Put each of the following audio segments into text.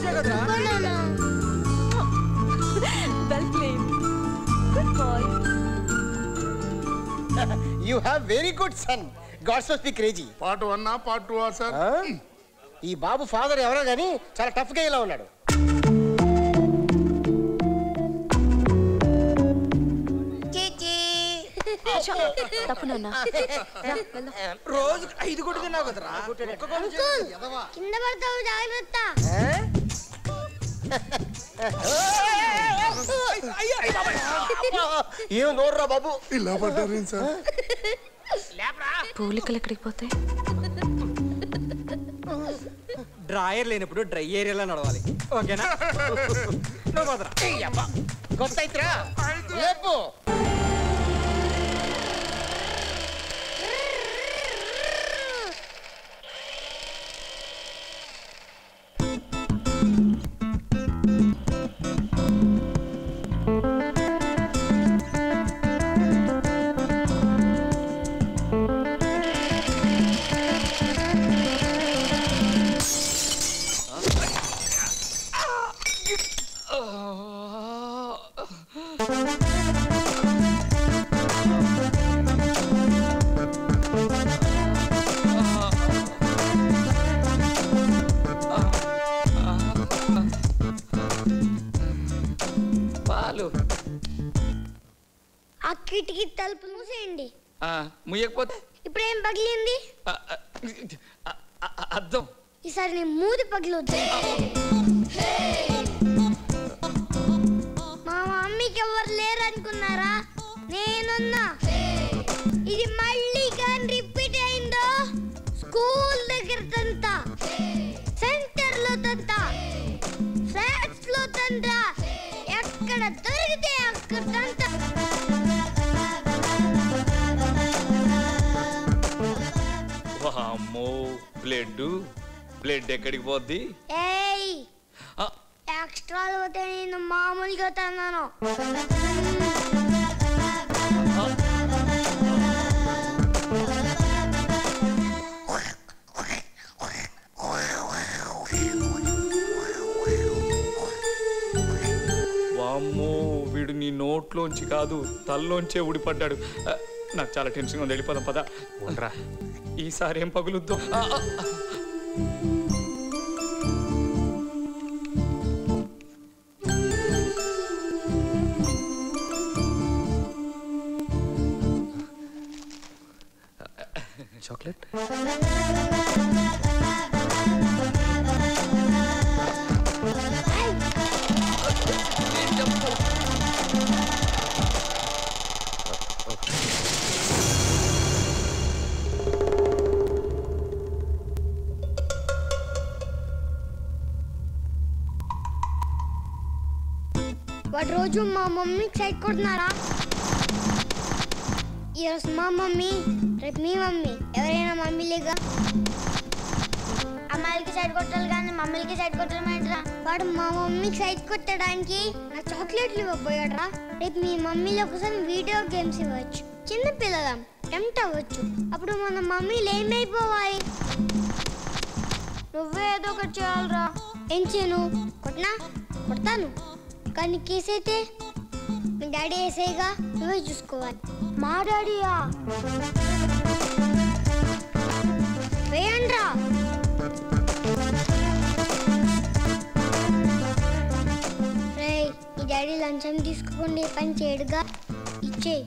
కదరా well played good boy you have very good son gods must be crazy part one part two sir ఈ బాబు father ఎవరో గానీ చాలా tough గా ఇలా ఉన్నాడు తప్పు నాన్న రా, వెళ్దాం. రోజు ఐదు కొట్టు తిన్నావు కదరా కింద పడతావు జాగ్రత్త ఏం నోర్రా బాబు ఇలా పడ్డారు సార్ పోలికలు ఎక్కడికి పోతాయి డ్రాయర్ లేనప్పుడు డ్రై ఏరియాలో నడవాలి ఓకేనా నువ్వు పోదరా కొత్త అయితరా లేపు పాలు ఆ కిటికీ తలుపు మూసేయండి ఆ, ముయ్యకపోతే ఇప్పుడు ఏం పగిలింది ఆ, ఆ, ఆ, ఆ, అద్దం ఈసారి నేను మూది పగిలొద్దు మా మమ్మీకి ఎవరు లేరు అనుకున్నారా నేనున్నా ఇది మళ్ళీ కానీ రిపీట్ అయిందో స్కూల్ దగ్గర తంత సెంటర్ లో తంత ఫ్లాట్స్ లో తంత ఎక్కడ దొరికితే అక్కడ తంత వామ్మో బ్లడ్ బ్లడ్ ఎక్కడికి పోద్ది ఏయ్ ఆ, ఎక్స్ట్రా పోతే నేను మామూలుగా తన్నాను వామ్మో వీడు నీ నోట్లోంచి కాదు తల్లోంచే ఊడిపడ్డాడు ఆ, నాకు చాలా టెన్షన్ ఉంది వెళ్ళిపోదాం పద ఉండరా ఈసారి ఏం పగులుద్దో ఆ, ఆ, ఆ. చాక్లెట్ వాడు రోజు మా మమ్మీకి సైడ్ కొడుతున్నారా ఈరోజు మా మమ్మీ రేపు మీ మమ్మీ ఎవరైనా మమ్మీలేగా అమ్మాయిలకి సైడ్ కొట్టాలి కానీ మమ్మీలకి సైడ్ కొట్టడం ఏంట్రా వాడు మా మమ్మీకి సైడ్ కొట్టడానికి నా చాక్లెట్లు ఇవ్వబోయాడ్రా రేపు మీ మమ్మీల కోసం వీడియో గేమ్స్ ఇవ్వచ్చు చిన్న పిల్లలం టెంప్ట్ అవ్వచ్చు అప్పుడు మన మమ్మీలు ఏమైపోవాలి నువ్వే ఏదో ఒకటి చేయాలరా ఏం చేయను కొట్టినా కొడతాను కానీ కేసు అయితే మీ డాడీ వేసేగా నువ్వే చూసుకోవాలి మా డాడీయా వేయండ్రా రేయ్ మీ డాడీ లంచం తీసుకోకుండా ఈ పని చేయడుగా ఇచ్చేయి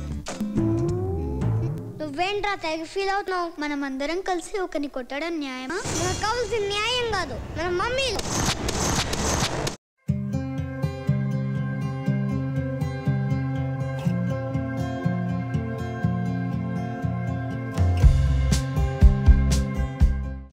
నువ్వేంట్రా తెగ ఫీల్ అవుతున్నావు మనం అందరం కలిసి ఒకరిని కొట్టడం న్యాయమా మనకు కావాల్సిన న్యాయం కాదు మన మమ్మీలు